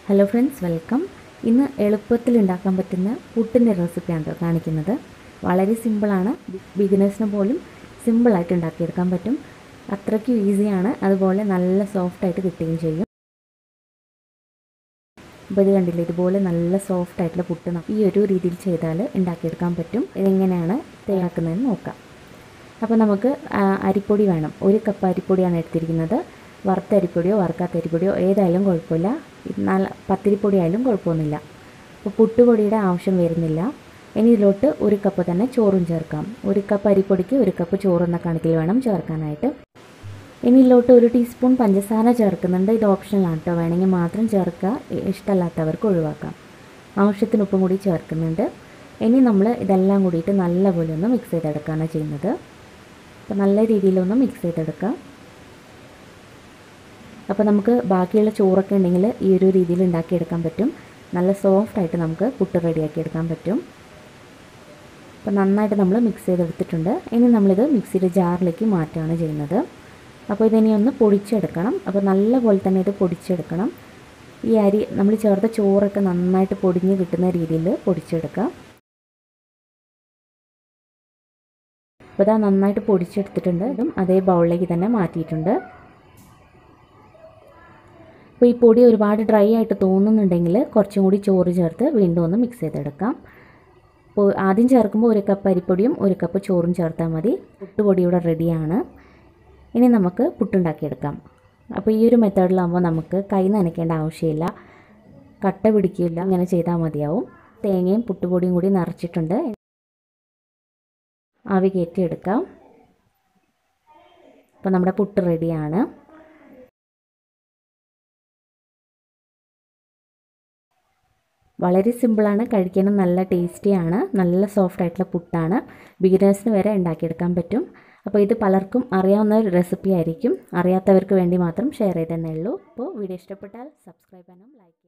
hello friends welcome ഇന്ന് എളുപ്പത്തിൽ ഉണ്ടാക്കാൻ പറ്റുന്ന പുട്ടിൻ്റെ റെസിപ്പിയാണ് കേട്ടോ കാണിക്കുന്നത് വളരെ സിമ്പിളാണ് ബിഗിനേഴ്സിന് പോലും സിമ്പിളായിട്ട് ഉണ്ടാക്കിയെടുക്കാൻ പറ്റും അത്രയ്ക്കും ഈസിയാണ് അതുപോലെ നല്ല സോഫ്റ്റായിട്ട് കിട്ടുകയും ചെയ്യും അപ്പോൾ ഇത് കണ്ടില്ലേ ഇതുപോലെ നല്ല സോഫ്റ്റ് ആയിട്ടുള്ള പുട്ട് ന- ഈ ഒരു രീതിയിൽ ചെയ്താൽ ഉണ്ടാക്കിയെടുക്കാൻ പറ്റും ഇതെങ്ങനെയാണ് തയ്യാറാക്കുന്നതെന്ന് നോക്കാം അപ്പോൾ നമുക്ക് ആ, അരിപ്പൊടി വേണം ഒരു കപ്പ് അരിപ്പൊടിയാണ് എടുത്തിരിക്കുന്നത് വറുത്ത അരിപ്പൊടിയോ വറുക്കാത്ത അരിപ്പൊടിയോ ഏതായാലും കുഴപ്പമില്ല ഇത് നല്ല പത്തിരിപ്പൊടി ആയാലും കുഴപ്പമൊന്നുമില്ല അപ്പോൾ പുട്ടുപൊടിയുടെ ആവശ്യം വരുന്നില്ല ഇനി ഇതിലോട്ട് ഒരു കപ്പ് തന്നെ ചോറും ചേർക്കാം ഒരു കപ്പ് അരിപ്പൊടിക്ക് ഒരു കപ്പ് ചോറ് എന്ന കണക്കിൽ വേണം ചേർക്കാനായിട്ട് ഇനി ഇതിലോട്ട് ഒരു ടീസ്പൂൺ പഞ്ചസാര ചേർക്കുന്നുണ്ട് ഇത് ഓപ്ഷണലാണ് കേട്ടോ വേണമെങ്കിൽ മാത്രം ചേർക്കുക ഇ- ഇഷ്ടമല്ലാത്തവർക്ക് ഒഴിവാക്കാം ആവശ്യത്തിന് ഉപ്പും കൂടി ചേർക്കുന്നുണ്ട് ഇനി നമ്മൾ ഇതെല്ലാം കൂടിയിട്ട് നല്ലപോലെ ഒന്ന് മിക്സ് ചെയ്തെടുക്കുകയാണ് ചെയ്യുന്നത് അപ്പോൾ നല്ല രീതിയിലൊന്ന് മിക്സ് ചെയ്തെടുക്കാം അപ്പോൾ നമുക്ക് ബാക്കിയുള്ള ചോറൊക്കെ ഉണ്ടെങ്കിൽ ഈ ഒരു രീതിയിൽ ഉണ്ടാക്കിയെടുക്കാൻ പറ്റും നല്ല സോഫ്റ്റ് ആയിട്ട് നമുക്ക് പുട്ട് റെഡിയാക്കി എടുക്കാൻ പറ്റും അപ്പോൾ നന്നായിട്ട് നമ്മൾ മിക്സ് ചെയ്തെടുത്തിട്ടുണ്ട് ഇനി നമ്മളിത് മിക്സിയുടെ ജാറിലേക്ക് മാറ്റുകയാണ് ചെയ്യുന്നത് അപ്പോൾ ഇതിനി ഒന്ന് പൊടിച്ചെടുക്കണം അപ്പോൾ നല്ല പോലെ തന്നെ ഇത് പൊടിച്ചെടുക്കണം ഈ അരി നമ്മൾ ചേർത്ത ചോറൊക്കെ നന്നായിട്ട് പൊടിഞ്ഞ് കിട്ടുന്ന രീതിയിൽ പൊടിച്ചെടുക്കാം അപ്പോൾ ഇതാ നന്നായിട്ട് പൊടിച്ചെടുത്തിട്ടുണ്ട് ഇതും അതേ ബൗളിലേക്ക് തന്നെ മാറ്റിയിട്ടുണ്ട് അപ്പോൾ ഈ പൊടി ഒരുപാട് ഡ്രൈ ആയിട്ട് തോന്നുന്നുണ്ടെങ്കിൽ കുറച്ചും കൂടി ചോറ് ചേർത്ത് വീണ്ടും ഒന്ന് മിക്സ് ചെയ്തെടുക്കാം അപ്പോൾ ആദ്യം ചേർക്കുമ്പോൾ ഒരു കപ്പ് അരിപ്പൊടിയും ഒരു കപ്പ് ചോറും ചേർത്താൽ മതി പുട്ടുപൊടി ഇവിടെ റെഡിയാണ് ഇനി നമുക്ക് പുട്ടുണ്ടാക്കിയെടുക്കാം അപ്പോൾ ഈ ഒരു മെത്തേഡിലാകുമ്പോൾ നമുക്ക് കൈ നനയ്ക്കേണ്ട ആവശ്യമില്ല കട്ട പിടിക്കില്ല ഇങ്ങനെ ചെയ്താൽ മതിയാവും തേങ്ങയും പുട്ടുപൊടിയും കൂടി നിറച്ചിട്ടുണ്ട് ആവി കയറ്റിയെടുക്കാം അപ്പോൾ നമ്മുടെ പുട്ട് റെഡിയാണ് വളരെ സിമ്പിളാണ് കഴിക്കാനും നല്ല ടേസ്റ്റിയാണ് നല്ല സോഫ്റ്റ് ആയിട്ടുള്ള പുട്ടാണ് ബിഗിനേഴ്സിന് വരെ ഉണ്ടാക്കിയെടുക്കാൻ പറ്റും അപ്പോൾ ഇത് പലർക്കും അറിയാവുന്ന ഒരു റെസിപ്പി ആയിരിക്കും അറിയാത്തവർക്ക് വേണ്ടി മാത്രം ഷെയർ ചെയ്തെന്നേ ഉള്ളൂ അപ്പോൾ വീഡിയോ ഇഷ്ടപ്പെട്ടാൽ സബ്സ്ക്രൈബ് ചെയ്യാനും ലൈക്ക്